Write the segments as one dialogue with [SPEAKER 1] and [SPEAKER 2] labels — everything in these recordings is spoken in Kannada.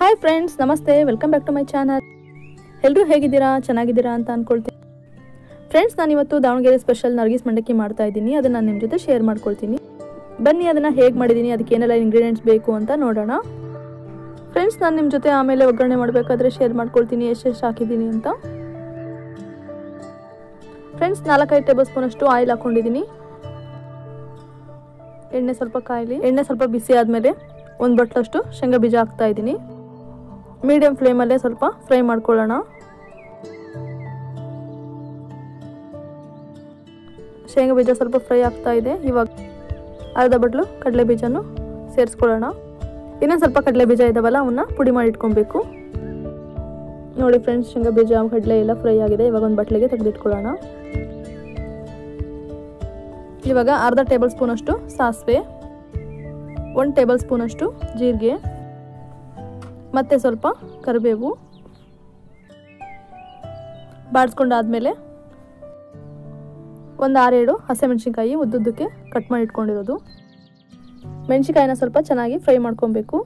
[SPEAKER 1] ಹಾಯ್ ಫ್ರೆಂಡ್ಸ್ ನಮಸ್ತೆ welcome back to my channel ಎಲ್ಲರೂ ಹೇಗಿದ್ದೀರಾ ಚೆನ್ನಾಗಿದ್ದೀರಾ ಅಂತ ಅಂದ್ಕೊಳ್ತೀನಿ ಫ್ರೆಂಡ್ಸ್ ನಾನು ಇವತ್ತು ದಾವಣಗೆರೆ ಸ್ಪೆಷಲ್ ನರ್ಗಿಸ್ ಮಂಡಕ್ಕಿ ಮಾಡ್ತಾ ಇದ್ದೀನಿ ಅದನ್ನು ನಾನು ನಿಮ್ಮ ಜೊತೆ ಶೇರ್ ಮಾಡ್ಕೊಳ್ತೀನಿ ಬನ್ನಿ ಅದನ್ನು ಹೇಗೆ ಮಾಡಿದ್ದೀನಿ ಅದಕ್ಕೆ ಏನೆಲ್ಲ ಇಂಗ್ರೀಡಿಯೆಂಟ್ಸ್ ಬೇಕು ಅಂತ ನೋಡೋಣ ಫ್ರೆಂಡ್ಸ್ ನಾನು ನಿಮ್ಮ ಜೊತೆ ಆಮೇಲೆ ಒಗ್ಗರಣೆ ಮಾಡಬೇಕಾದ್ರೆ ಶೇರ್ ಮಾಡ್ಕೊಳ್ತೀನಿ ಎಷ್ಟೆಷ್ಟು ಹಾಕಿದ್ದೀನಿ ಅಂತ ಫ್ರೆಂಡ್ಸ್ ನಾಲ್ಕೈದು ಟೇಬಲ್ ಸ್ಪೂನಷ್ಟು ಆಯಿಲ್ ಹಾಕ್ಕೊಂಡಿದ್ದೀನಿ ಎಣ್ಣೆ ಸ್ವಲ್ಪ ಕಾಯಲಿ ಎಣ್ಣೆ ಸ್ವಲ್ಪ ಬಿಸಿ ಆದಮೇಲೆ ಒಂದು ಬಟ್ಲಷ್ಟು ಶೇಂಗಾ ಬೀಜ ಹಾಕ್ತಾ ಇದ್ದೀನಿ ಮೀಡಿಯಂ ಫ್ಲೇಮಲ್ಲೇ ಸ್ವಲ್ಪ ಫ್ರೈ ಮಾಡ್ಕೊಳ್ಳೋಣ ಶೇಂಗಾ ಬೀಜ ಸ್ವಲ್ಪ ಫ್ರೈ ಆಗ್ತಾ ಇದೆ ಇವಾಗ ಅರ್ಧ ಬಟ್ಲು ಕಡಲೆ ಬೀಜನೂ ಸೇರಿಸ್ಕೊಳ್ಳೋಣ ಇನ್ನೊಂದು ಸ್ವಲ್ಪ ಕಡಲೆ ಬೀಜ ಇದಾವಲ್ಲ ಅವನ್ನ ಪುಡಿ ಮಾಡಿ ಇಟ್ಕೊಬೇಕು ನೋಡಿ ಫ್ರೆಂಡ್ಸ್ ಶೇಂಗಾ ಬೀಜ ಕಡಲೆ ಎಲ್ಲ ಫ್ರೈ ಆಗಿದೆ ಇವಾಗ ಒಂದು ಬಟ್ಲಿಗೆ ತೆಗೆದಿಟ್ಕೊಳ್ಳೋಣ ಇವಾಗ ಅರ್ಧ ಟೇಬಲ್ ಸ್ಪೂನಷ್ಟು ಸಾಸಿವೆ ಒಂದು ಟೇಬಲ್ ಸ್ಪೂನಷ್ಟು ಜೀರಿಗೆ ಮತ್ತು ಸ್ವಲ್ಪ ಕರಿಬೇವು ಬಾಡಿಸ್ಕೊಂಡಾದ್ಮೇಲೆ ಒಂದು ಆರೇಳು ಹಸಿಮೆಣ್ಸಿನ್ಕಾಯಿ ಉದ್ದುದ್ದಕ್ಕೆ ಕಟ್ ಮಾಡಿ ಇಟ್ಕೊಂಡಿರೋದು ಮೆಣಸಿನ್ಕಾಯಿನ ಸ್ವಲ್ಪ ಚೆನ್ನಾಗಿ ಫ್ರೈ ಮಾಡ್ಕೊಬೇಕು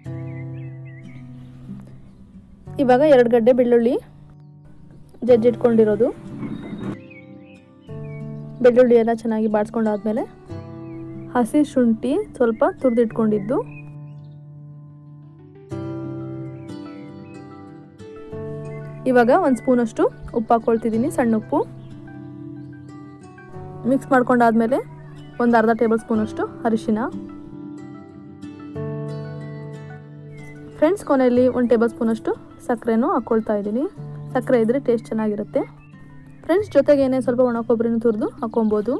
[SPEAKER 1] ಇವಾಗ ಎರಡು ಗಡ್ಡೆ ಬೆಳ್ಳುಳ್ಳಿ ಜಜ್ಜಿಟ್ಕೊಂಡಿರೋದು ಬೆಳ್ಳುಳ್ಳಿ ಎಲ್ಲ ಚೆನ್ನಾಗಿ ಬಾಡಿಸ್ಕೊಂಡಾದ್ಮೇಲೆ ಹಸಿ ಶುಂಠಿ ಸ್ವಲ್ಪ ತುರಿದಿಟ್ಕೊಂಡಿದ್ದು ಇವಾಗ ಒಂದು ಸ್ಪೂನಷ್ಟು ಉಪ್ಪು ಹಾಕ್ಕೊಳ್ತಿದ್ದೀನಿ ಸಣ್ಣ ಉಪ್ಪು ಮಿಕ್ಸ್ ಮಾಡ್ಕೊಂಡಾದ್ಮೇಲೆ ಒಂದು ಅರ್ಧ ಟೇಬಲ್ ಸ್ಪೂನಷ್ಟು ಅರಿಶಿನ ಫ್ರೆಂಡ್ಸ್ ಕೊನೆಯಲ್ಲಿ ಒಂದು ಟೇಬಲ್ ಸ್ಪೂನಷ್ಟು ಸಕ್ಕರೆನೂ ಹಾಕ್ಕೊಳ್ತಾ ಇದ್ದೀನಿ ಸಕ್ಕರೆ ಇದ್ದರೆ ಟೇಸ್ಟ್ ಚೆನ್ನಾಗಿರುತ್ತೆ ಫ್ರೆಂಡ್ಸ್ ಜೊತೆಗೇನೆ ಸ್ವಲ್ಪ ಒಣ ಕೊಬ್ಬರಿನೂ ತುರಿದು ಹಾಕೊಬೋದು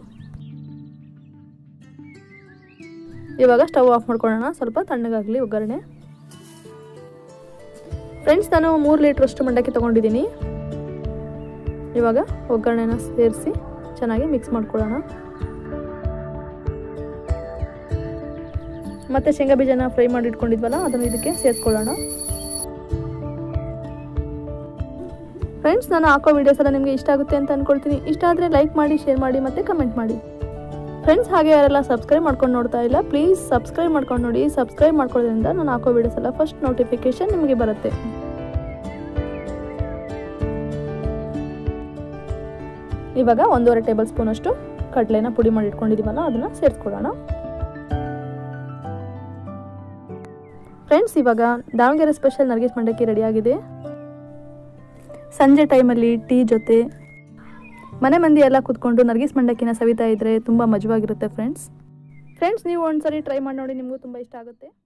[SPEAKER 1] ಇವಾಗ ಸ್ಟವ್ ಆಫ್ ಮಾಡ್ಕೊಳ್ಳೋಣ ಸ್ವಲ್ಪ ತಣ್ಣಗಾಗಲಿ ಒಗ್ಗರಣೆ ಫ್ರೆಂಡ್ಸ್ ನಾನು ಮೂರು ಲೀಟ್ರಷ್ಟು ಮಂಡಕ್ಕಿ ತೊಗೊಂಡಿದ್ದೀನಿ ಇವಾಗ ಒಗ್ಗರಣೆನ ಸೇರಿಸಿ ಚೆನ್ನಾಗಿ ಮಿಕ್ಸ್ ಮಾಡ್ಕೊಳ್ಳೋಣ ಮತ್ತು ಶೇಂಗಾ ಬೀಜನ ಫ್ರೈ ಮಾಡಿ ಇಟ್ಕೊಂಡಿದ್ವಲ್ಲ ಅದನ್ನು ಇದಕ್ಕೆ ಸೇರಿಸ್ಕೊಳ್ಳೋಣ ಫ್ರೆಂಡ್ಸ್ ನಾನು ಹಾಕೋ ವೀಡಿಯೋಸ್ ಎಲ್ಲ ನಿಮಗೆ ಇಷ್ಟ ಆಗುತ್ತೆ ಅಂತ ಅಂದ್ಕೊಳ್ತೀನಿ ಇಷ್ಟ ಆದರೆ ಲೈಕ್ ಮಾಡಿ ಶೇರ್ ಮಾಡಿ ಮತ್ತು ಕಮೆಂಟ್ ಮಾಡಿ ಫ್ರೆಂಡ್ಸ್ ಹಾಗೆ ಯಾರೆಲ್ಲ ಸಬ್ಸ್ಕ್ರೈಬ್ ಮಾಡ್ಕೊಂಡು ನೋಡ್ತಾ ಇಲ್ಲ ಪ್ಲೀಸ್ ಸಬ್ಸ್ಕ್ರೈಬ್ ಮಾಡ್ಕೊಂಡು ನೋಡಿ ಸಬ್ಸ್ಕ್ರೈಬ್ ಮಾಡ್ಕೊಳ್ಳೋದ್ರಿಂದ ನಾನು ಹಾಕೋ ವೀಡಿಯೋಸ್ ಎಲ್ಲ ಫಸ್ಟ್ ನೋಟಿಫಿಕೇಶನ್ ನಿಮಗೆ ಬರುತ್ತೆ ಇವಾಗ ಒಂದೂವರೆ ಟೇಬಲ್ ಸ್ಪೂನಷ್ಟು ಕಡಲೆನ ಪುಡಿ ಮಾಡಿ ಇಟ್ಕೊಂಡಿದ್ದೀವಲ್ಲ ಅದನ್ನು ಸೇರಿಸ್ಕೊಳ್ಳೋಣ ಫ್ರೆಂಡ್ಸ್ ಇವಾಗ ದಾವಣಗೆರೆ ಸ್ಪೆಷಲ್ ನರ್ಗಿಸ್ ಮಂಡಕ್ಕಿ ರೆಡಿಯಾಗಿದೆ ಸಂಜೆ ಟೈಮಲ್ಲಿ ಟೀ ಜೊತೆ ಮನೆ ಮಂದಿ ಎಲ್ಲ ಕೂತ್ಕೊಂಡು ನರ್ಗಿಸ್ ಮಂಡಕ್ಕಿನ ಸವಿತಾ ಇದ್ರೆ ತುಂಬ ಮಜವಾಗಿರುತ್ತೆ ಫ್ರೆಂಡ್ಸ್ ಫ್ರೆಂಡ್ಸ್ ನೀವು ಒಂದ್ಸರಿ ಟ್ರೈ ಮಾಡಿ ನೋಡಿ ನಿಮಗೂ ತುಂಬ ಇಷ್ಟ ಆಗುತ್ತೆ